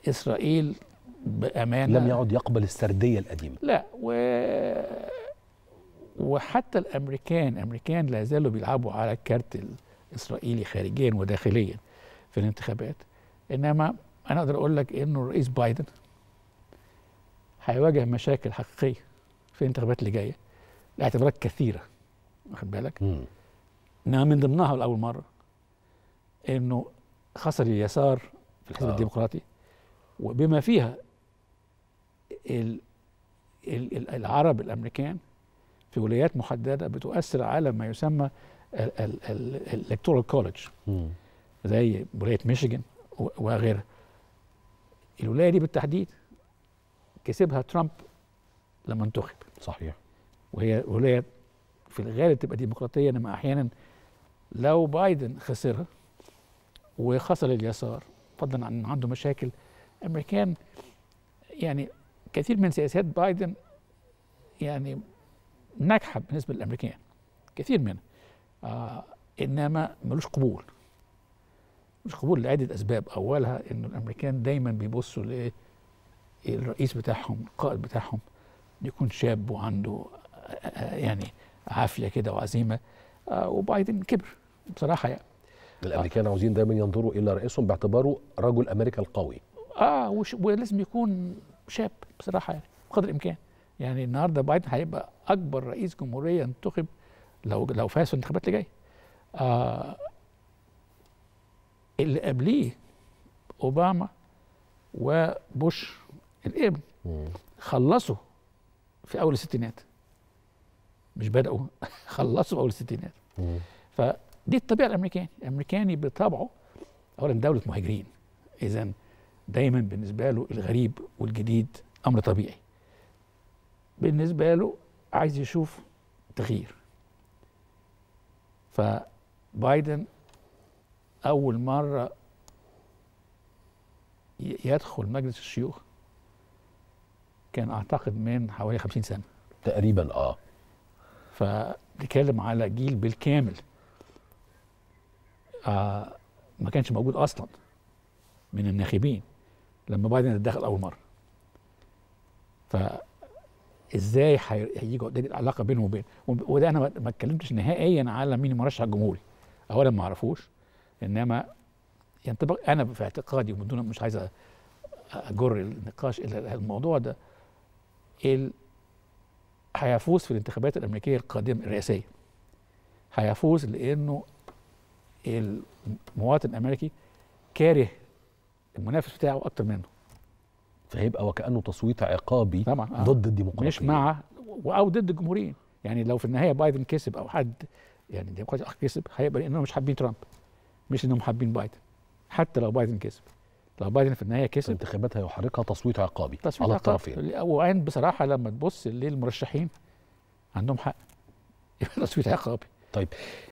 اسرائيل بامانه لم يعد يقبل السرديه القديمه لا و وحتى الامريكان الامريكان لا زالوا بيلعبوا على الكارت الاسرائيلي خارجيا وداخليا في الانتخابات انما انا اقدر اقول لك انه الرئيس بايدن هيواجه مشاكل حقيقيه في الانتخابات اللي جايه لاعتبارات كثيره واخد بالك مم. انما من ضمنها لاول مره انه خسر اليسار في الحزب آه. الديمقراطي وبما فيها ال ال ال العرب الامريكان في ولايات محدده بتؤثر على ما يسمى الالكتورال كولج مم. زي ولايه ميشيغان و- وغيرها الولايه دي بالتحديد كسبها ترامب لما انتخب صحيح وهي ولايه في الغالب تبقى ديمقراطيه انما احيانا لو بايدن خسرها وخسر اليسار فضلا عن إن عنده مشاكل امريكان يعني كثير من سياسات بايدن يعني ناجحه بالنسبه للامريكان كثير منها آه انما ملوش قبول مش قبول لعده اسباب اولها ان الامريكان دايما بيبصوا للرئيس بتاعهم القائد بتاعهم يكون شاب وعنده آه، آه، يعني عافيه كده وعزيمه آه، وبايدن كبر بصراحه يعني الامريكان عاوزين دايما ينظروا الى رئيسهم باعتباره رجل امريكا القوي اه وش ولازم يكون شاب بصراحه يعني بقدر الامكان يعني النهارده بايدن هيبقى اكبر رئيس جمهوريه انتخب لو لو فاز في الانتخابات اللي جايه آه اللي قبليه اوباما وبوش الابن مم. خلصوا في اول الستينات مش بداوا خلصوا في اول الستينات مم. فدي الطبيعه الامريكاني الامريكاني بطبعه اولا دوله مهاجرين اذا دايما بالنسبه له الغريب والجديد امر طبيعي بالنسبه له عايز يشوف تغيير فبايدن اول مره ي- يدخل مجلس الشيوخ كان اعتقد من حوالي 50 سنه تقريبا اه فبنتكلم على جيل بالكامل آه ما كانش موجود اصلا من الناخبين لما بايدن اتدخل اول مره فازاي حي- هيجوا دي العلاقه بينه وبين وده انا ما- ما اتكلمتش نهائيا على مين المرشح الجمهوري اولا ما اعرفوش انما ينطبق انا في اعتقادي ومن دون مش عايز أ- اجر النقاش الى الموضوع ده ال هيفوز في الانتخابات الامريكيه القادمه الرئاسيه هيفوز لانه المواطن الامريكي كاره المنافس بتاعه اكتر منه فهيبقى وكانه تصويت عقابي طبعا آه. ضد الديمقراطيه مش مع او ضد الجمهوريين يعني لو في النهايه بايدن كسب او حد يعني ديمقراطي اخر كسب هيبقى لانهم مش حابين ترامب مش انهم حابين بايدن حتى لو بايدن كسب لو بايدن في النهايه كسب الانتخابات هيحركها تصويت عقابي تصويت على عقاب. الطرفين وعين بصراحه لما تبص للمرشحين عندهم حق يبقى تصويت عقابي طيب